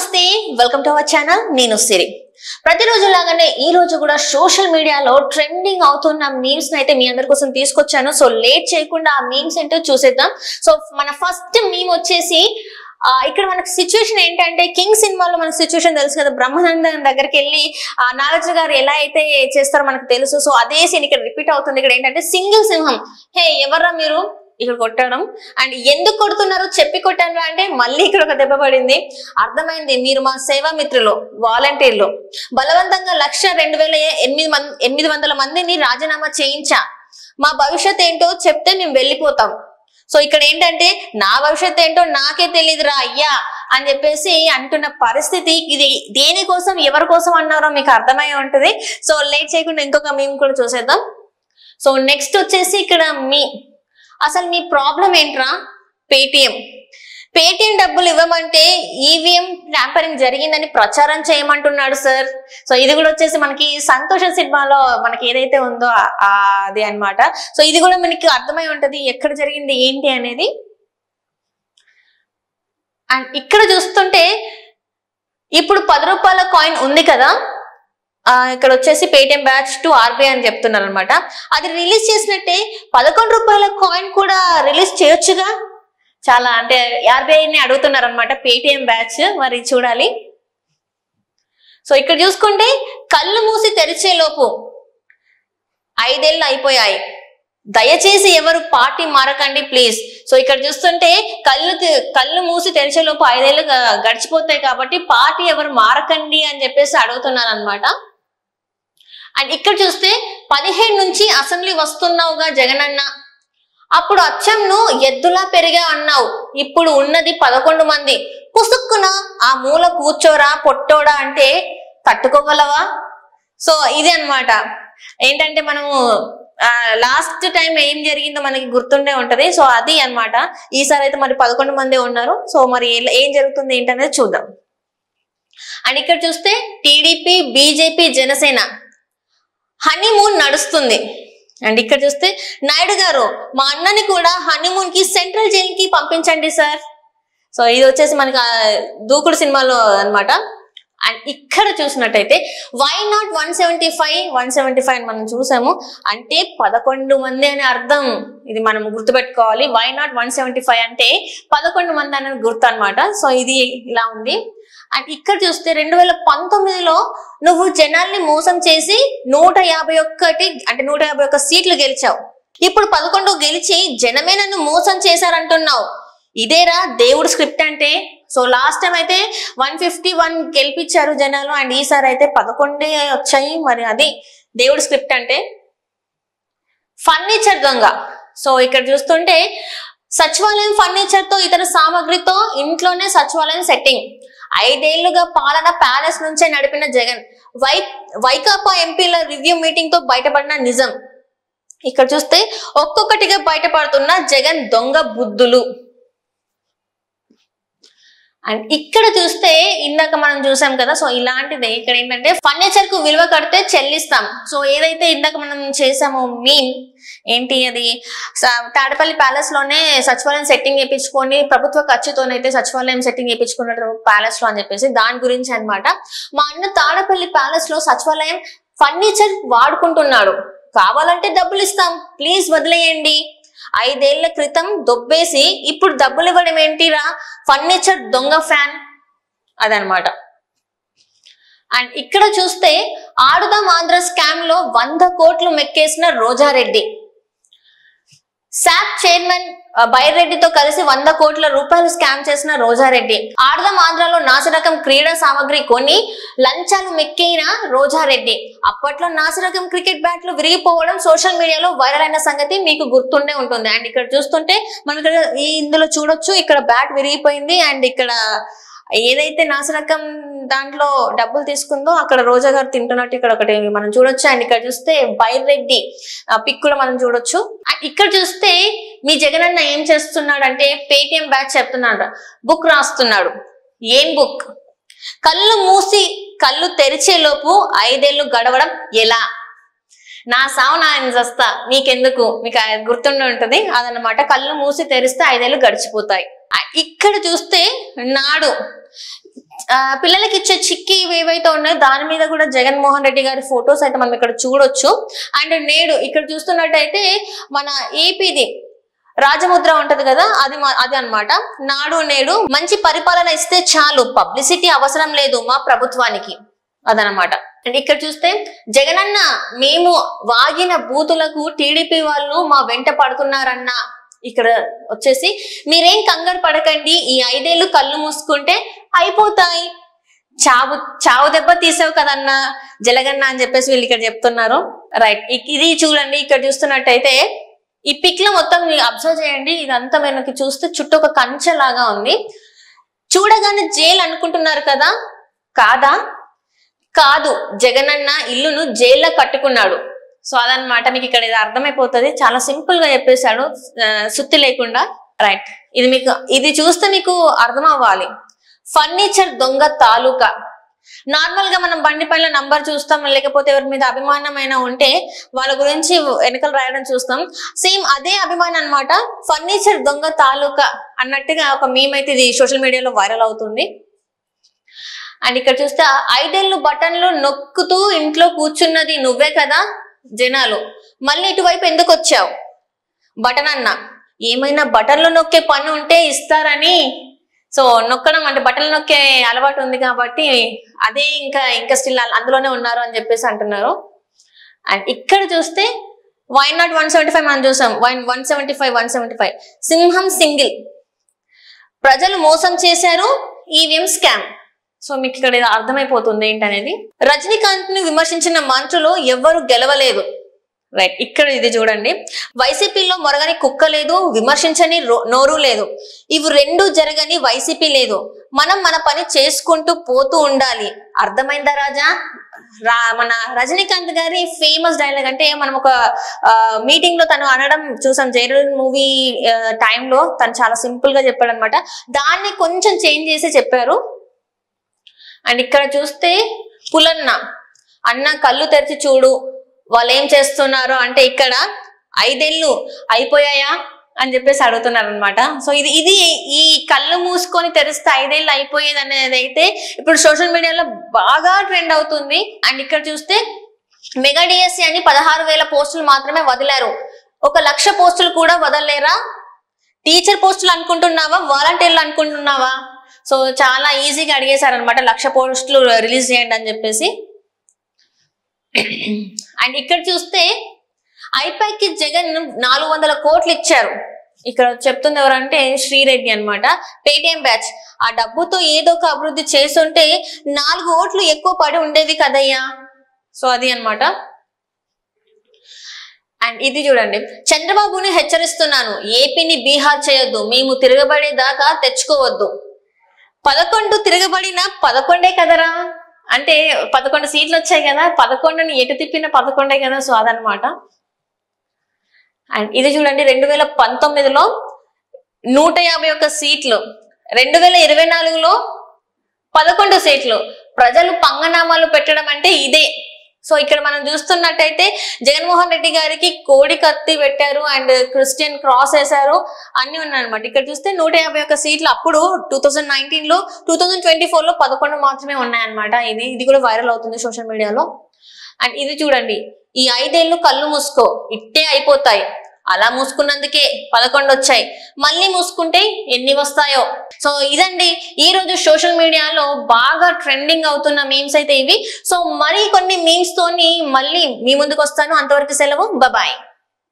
నమస్తే welcome to our channel నేను సిరి ప్రతిరోజు లాగానే ఈ రోజు కూడా సోషల్ మీడియాలో ట్రెండింగ్ అవుతున్న మీమ్స్ అయితే మీ అందరి కోసం తీసుకొచ్చాను సో లేట్ చేయకుండా ఆ మీమ్స్ ఏంటో చూసేద్దాం సో మన ఫస్ట్ మీమ్ వచ్చేసి ఆ, ఇక్కడ మనకు సిచ్యువేషన్ ఏంటంటే కింగ్ సినిమాలో మనకు సిచ్యువేషన్ తెలుసు కదా బ్రహ్మానందం దగ్గరికి వెళ్ళి ఆ నాగార్జున గారు ఎలా అయితే చేస్తారో మనకు తెలుసు సో అదే సీన్ ఇక్కడ రిపీట్ అవుతుంది ఇక్కడ ఏంటంటే సింగిల్ సింహం హే ఎవర్రా మీరు ఇక్కడ కొట్టడం అండ్ ఎందుకు కొడుతున్నారో చెప్పి కొట్టాను అంటే మళ్ళీ ఇక్కడ ఒక దెబ్బ పడింది అర్థమైంది మీరు మా సేవా మిత్రులు వాలంటీర్లు బలవంతంగా లక్ష రెండు వేల ఎనిమిది మంది ఎనిమిది వందల మందిని రాజీనామా చేయించా మా భవిష్యత్ ఏంటో చెప్తే మేము వెళ్ళిపోతాం సో ఇక్కడ ఏంటంటే నా భవిష్యత్ ఏంటో నాకే తెలియదురా అయ్యా అని చెప్పేసి అంటున్న పరిస్థితి ఇది దేనికోసం ఎవరి కోసం అన్నారో మీకు అర్థమై ఉంటది సో లేట్ చేయకుండా ఇంకొక మేము కూడా చూసేద్దాం సో నెక్స్ట్ వచ్చేసి ఇక్కడ మీ అసలు మీ ప్రాబ్లం ఏంట్రా పేటిఎం పేటిఎం డబ్బులు ఇవ్వమంటే ఈవీఎం ట్యాంపరింగ్ జరిగిందని ప్రచారం చేయమంటున్నాడు సార్ సో ఇది కూడా వచ్చేసి మనకి సంతోష సినిమాలో మనకి ఏదైతే ఉందో ఆ- ఆ అది అన్నమాట సో ఇది కూడా మనకి అర్థమై ఉంటది ఎక్కడ జరిగింది ఏంటి అనేది అండ్ ఇక్కడ చూస్తుంటే ఇప్పుడు పది రూపాయల కాయిన్ ఉంది కదా ఆ, ఇక్కడ వచ్చేసి పేటిఎం బ్యాచ్ టు ఆర్బీఐ అని చెప్తున్నారు అనమాట అది రిలీజ్ చేసినట్టే పదకొండు రూపాయల కాయిన్ కూడా రిలీజ్ చేయొచ్చుగా చాలా అంటే ఆర్బీఐని అడుగుతున్నారు అనమాట పేటిఎం బ్యాచ్ మరి చూడాలి సో ఇక్కడ చూసుకుంటే కళ్ళు మూసి తెరిచే లోపు ఐదేళ్ళు అయిపోయాయి దయచేసి ఎవరు పార్టీ మారకండి ప్లీజ్ సో ఇక్కడ చూస్తుంటే కళ్ళు తె- కళ్ళు మూసి తెరిచే లోపు ఐదేళ్ళు గ- గడిచిపోతాయి కాబట్టి పార్టీ ఎవరు మారకండి అని చెప్పేసి అడుగుతున్నారు అనమాట అండ్ ఇక్కడ చూస్తే పదిహేడు నుంచి అసెంబ్లీ వస్తున్నావుగా జగనన్న అప్పుడు అచ్చం నువ్వు ఎద్దులా పెరిగా అన్నావు ఇప్పుడు ఉన్నది పదకొండు మంది పుసుక్కున ఆ మూల కూర్చోరా పొట్టోడా అంటే తట్టుకోగలవా సో ఇది అన్నమాట ఏంటంటే మనము లాస్ట్ టైం ఏం జరిగిందో మనకి గుర్తుండే ఉంటది సో అది అన్నమాట ఈసారి అయితే మరి పదకొండు మంది ఉన్నారు సో మరి ఎలా- ఏం జరుగుతుంది ఏంటనేది చూద్దాం అండ్ ఇక్కడ చూస్తే టీడీపీ బీజేపీ జనసేన హనీమూన్ నడుస్తుంది అండ్ ఇక్కడ చూస్తే నాయుడు గారు మా అన్నని కూడా హనీమూన్ కి సెంట్రల్ జైల్ కి పంపించండి సార్ సో ఇది వచ్చేసి మనకి ఆ దూకుడు సినిమాలో అన్నమాట అండ్ ఇక్కడ చూసినట్టయితే why not one seventy five one seventy five మనం చూసాము అంటే పదకొండు మంది అని అర్థం ఇది మనం గుర్తుపెట్టుకోవాలి why not one seventy five అంటే పదకొండు మంది అనేది గుర్తు అన్నమాట సో ఇది ఇలా ఉంది అండ్ ఇక్కడ చూస్తే రెండు వేల పంతొమ్మిదిలో నువ్వు జనాల్ని మోసం చేసి నూట యాభై ఒక్కటి అంటే నూట యాభై ఒక్క సీట్లు గెలిచావు ఇప్పుడు పదకొండు గెలిచి జనమే నన్ను మోసం చేశారంటున్నావు ఇదేరా దేవుడు స్క్రిప్ట్ అంటే సో లాస్ట్ టైం అయితే వన్ ఫిఫ్టీ వన్ గెలిపించారు జనాలు అండ్ ఈసారి అయితే పదకొండే వచ్చాయి మరి అది దేవుడు స్క్రిప్ట్ అంటే ఫర్నిచర్ దొంగ సో ఇక్కడ చూస్తుంటే సచివాలయం ఫర్నిచర్ తో ఇతర సామాగ్రితో ఇంట్లోనే సచివాలయం సెట్టింగ్ ఐదేళ్లుగా పాలన ప్యాలెస్ నుంచే నడిపిన జగన్ వై వైకాపా ఎంపీల రివ్యూ మీటింగ్ తో బయటపడిన నిజం ఇక్కడ చూస్తే ఒక్కొక్కటిగా బయటపడుతున్న జగన్ దొంగ బుద్ధులు అండ్ ఇక్కడ చూస్తే ఇందాక మనం చూసాం కదా సో ఇలాంటిదే ఇక్కడ ఏంటంటే ఫర్నిచర్ కు విలువ కడితే చెల్లిస్తాం సో ఏదైతే ఇందాక మనం చేసామో మీన్ ఏంటి అది స- తాడపల్లి ప్యాలెస్ లోనే సచివాలయం సెట్టింగ్ చేయించుకొని ప్రభుత్వ ఖర్చుతోనైతే సచివాలయం సెట్టింగ్ చేయించుకున్నారు ప్యాలెస్ లో అని చెప్పేసి దాని గురించి అన్నమాట మా అన్న తాడపల్లి ప్యాలెస్ లో సచివాలయం ఫర్నిచర్ వాడుకుంటున్నాడు కావాలంటే డబ్బులు ఇస్తాం ప్లీజ్ వదిలేయండి ఐదేళ్ల క్రితం దొబ్బేసి ఇప్పుడు డబ్బులు ఇవ్వడం ఏంటిరా ఫర్నిచర్ దొంగ ఫ్యాన్ అదనమాట అండ్ ఇక్కడ చూస్తే ఆడుదాం ఆంధ్ర స్కామ్ లో వంద కోట్లు మెక్కేసిన రోజారెడ్డి శాప్ చైర్మన్ ఆ, బైరెడ్డితో కలిసి వంద కోట్ల రూపాయలు స్కామ్ చేసిన రోజారెడ్డి ఆడదాం ఆంధ్రాలో నాసిరకం క్రీడా సామాగ్రి కొని లంచాలు మెక్కిన రోజారెడ్డి అప్పట్లో నాసిరకం క్రికెట్ బ్యాట్లు విరిగిపోవడం సోషల్ మీడియాలో వైరల్ అయిన సంగతి మీకు గుర్తుండే ఉంటుంది అండ్ ఇక్కడ చూస్తుంటే మనం ఇక్కడ ఈ ఇందులో చూడొచ్చు ఇక్కడ బ్యాట్ విరిగిపోయింది అండ్ ఇక్కడ ఏదైతే నాసిరకం దాంట్లో డబ్బులు తీసుకుందో అక్కడ రోజా గారు తింటున్నట్టు ఇక్కడ ఒకటి మనం చూడొచ్చు అండ్ ఇక్కడ చూస్తే బైరెడ్డి పిక్ కూడా మనం చూడొచ్చు అండ్ ఇక్కడ చూస్తే మీ జగనన్న ఏం చేస్తున్నాడు అంటే పేటిఎం బ్యాచ్ చెప్తున్నాడు బుక్ రాస్తున్నాడు ఏం బుక్ కళ్ళు మూసి కళ్ళు తెరిచే లోపు ఐదేళ్లు గడవడం ఎలా నా సావు నా చస్తా మీకెందుకు మీకు అది గుర్తుండి ఉంటది అదనమాట కళ్ళు మూసి తెరిస్తే ఐదేళ్లు గడిచిపోతాయి ఆ, ఇక్కడ చూస్తే నాడు ఆ, పిల్లలకి ఇచ్చే చిక్కి ఇవి ఏవైతే ఉన్నాయో దాని మీద కూడా జగన్మోహన్ రెడ్డి గారి ఫొటోస్ అయితే మనం ఇక్కడ చూడొచ్చు అండ్ నేడు ఇక్కడ చూస్తున్నట్టయితే మన ఏపీది రాజముద్ర ఉంటది కదా అది మా- అది అన్నమాట నాడు నేడు మంచి పరిపాలన ఇస్తే చాలు పబ్లిసిటీ అవసరం లేదు మా ప్రభుత్వానికి అదనమాట అండ్ ఇక్కడ చూస్తే జగనన్న మేము వాగిన బూతులకు టీడీపీ వాళ్ళు మా వెంట పడుతున్నారన్న ఇక్కడ వచ్చేసి మీరేం కంగారు పడకండి ఈ ఐదేళ్లు కళ్ళు మూసుకుంటే అయిపోతాయి చావు చావు దెబ్బ తీసావు కదన్నా జలగన్న అని చెప్పేసి వీళ్ళు ఇక్కడ చెప్తున్నారు రైట్ ఇది చూడండి ఇక్కడ చూస్తున్నట్టయితే ఈ పిక్ లో మొత్తం అబ్జర్వ్ చేయండి ఇదంతా మనకి చూస్తే చుట్టూ ఒక కంచె లాగా ఉంది చూడగానే జైలు అనుకుంటున్నారు కదా కాదా కాదు జగనన్న ఇల్లును జైల్లో కట్టుకున్నాడు సో అదనమాట మీకు ఇక్కడ ఇది అర్థమైపోతుంది చాలా సింపుల్ గా చెప్పేశాడు ఆ, సుత్తి లేకుండా రైట్ ఇది మీకు ఇది చూస్తే మీకు అర్థం అవ్వాలి ఫర్నిచర్ దొంగ తాలూకా నార్మల్ గా మనం బండి పైన నంబర్ చూస్తాం లేకపోతే ఎవరి మీద అభిమానమైన ఉంటే వాళ్ళ గురించి వెనకలు రాయడం చూస్తాం సేమ్ అదే అభిమానం అన్నమాట ఫర్నిచర్ దొంగ తాలూకా అన్నట్టుగా ఒక మీమ్ అయితే ఇది సోషల్ మీడియాలో వైరల్ అవుతుంది అండ్ ఇక్కడ చూస్తే ఆ ఐదేళ్ళు బటన్లు నొక్కుతూ ఇంట్లో కూర్చున్నది నువ్వే కదా జనాలు మళ్ళీ ఇటువైపు ఎందుకు వచ్చావు బటన్ అన్న ఏమైనా బటన్లు నొక్కే పని ఉంటే ఇస్తారని సో నొక్కడం అంటే బటన్లు నొక్కే అలవాటు ఉంది కాబట్టి అదే ఇంకా ఇంకా స్టిల్ అందులోనే ఉన్నారు అని చెప్పేసి అంటున్నారు అండ్ ఇక్కడ చూస్తే why not one seventy five మనం చూసాం one one seventy five one seventy five సింహం సింగిల్ ప్రజలు మోసం చేశారు ఈవీఎం స్కామ్ సో మీకు ఇక్కడ ఇది అర్థమైపోతుంది ఏంటనేది రజనీకాంత్ ని విమర్శించిన మంత్రులు ఎవ్వరు గెలవలేదు రైట్ ఇక్కడ ఇది చూడండి వైసీపీలో మొరగని కుక్క లేదు విమర్శించని రో- నోరు లేదు ఇవి రెండు జరగని వైసీపీ లేదు మనం మన పని చేసుకుంటూ పోతూ ఉండాలి అర్థమైందా రాజా రా మన రజనీకాంత్ గారి ఫేమస్ డైలాగ్ అంటే మనం ఒక మీటింగ్ లో తను అనడం చూసాం జైరల్ మూవీ టైంలో తను చాలా సింపుల్ గా చెప్పాడు అనమాట దాన్ని కొంచెం చేంజ్ చేసి చెప్పారు అండ్ ఇక్కడ చూస్తే పులన్న అన్న కళ్ళు తెరిచి చూడు వాళ్ళు ఏం చేస్తున్నారు అంటే ఇక్కడ ఐదేళ్ళు అయిపోయాయా అని చెప్పేసి అడుగుతున్నారు అనమాట సో ఇది ఇది ఈ కళ్ళు మూసుకొని తెరిస్తే ఐదేళ్ళు అయిపోయేది అనేది అయితే ఇప్పుడు సోషల్ మీడియాలో బాగా ట్రెండ్ అవుతుంది అండ్ ఇక్కడ చూస్తే మెగా డిఎస్సి అని పదహారు వేల పోస్టులు మాత్రమే వదిలారు ఒక లక్ష పోస్టులు కూడా వదలలేరా టీచర్ పోస్టులు అనుకుంటున్నావా వాలంటీర్లు అనుకుంటున్నావా సో చాలా ఈజీగా అడిగేశారు అనమాట లక్ష పోస్టులు రిలీజ్ చేయండి అని చెప్పేసి అండ్ ఇక్కడ చూస్తే ఐపాక్ కి జగన్ నాలుగు వందల కోట్లు ఇచ్చారు ఇక్కడ చెప్తుంది ఎవరంటే శ్రీరెడ్డి అన్నమాట పేటిఎం బ్యాచ్ ఆ డబ్బుతో ఏదో ఒక అభివృద్ధి చేస్తుంటే నాలుగు ఓట్లు ఎక్కువ పడి ఉండేవి కదయ్యా సో అది అన్నమాట అండ్ ఇది చూడండి చంద్రబాబుని హెచ్చరిస్తున్నాను ఏపీని బీహార్ చేయొద్దు మేము తిరగబడేదాకా తెచ్చుకోవద్దు పదకొండు తిరగబడిన పదకొండే కదరా అంటే పదకొండు సీట్లు వచ్చాయి కదా పదకొండుని ఎటు తిప్పిన పదకొండే కదా సో అదనమాట అండ్ ఇది చూడండి రెండు వేల పంతొమ్మిదిలో నూట యాభై ఒక్క సీట్లు రెండు వేల ఇరవై నాలుగులో పదకొండు సీట్లు ప్రజలు పంగనామాలు పెట్టడం అంటే ఇదే సో ఇక్కడ మనం చూస్తున్నట్టయితే జగన్మోహన్ రెడ్డి గారికి కోడి కత్తి పెట్టారు అండ్ క్రిస్టియన్ క్రాస్ వేశారు అన్ని ఉన్నాయన్నమాట ఇక్కడ చూస్తే నూట యాభై ఒక్క సీట్లు అప్పుడు టూ థౌజండ్ నైన్టీన్ లో టూ థౌజండ్ ట్వంటీ ఫోర్ లో పదకొండు మాత్రమే ఉన్నాయన్నమాట ఇది ఇది కూడా వైరల్ అవుతుంది సోషల్ మీడియాలో అండ్ ఇది చూడండి ఈ ఐదేళ్లు కళ్ళు మూసుకో ఇట్టే అయిపోతాయి అలా మూసుకున్నందుకే పదకొండు వచ్చాయి మళ్ళీ మూసుకుంటే ఎన్ని వస్తాయో సో ఇదండి ఈ రోజు సోషల్ మీడియాలో బాగా ట్రెండింగ్ అవుతున్న మీమ్స్ అయితే ఇవి సో మరి కొన్ని మీమ్స్ తోని మళ్ళీ మీ ముందుకు వస్తాను అంతవరకు సెలవు బాయ్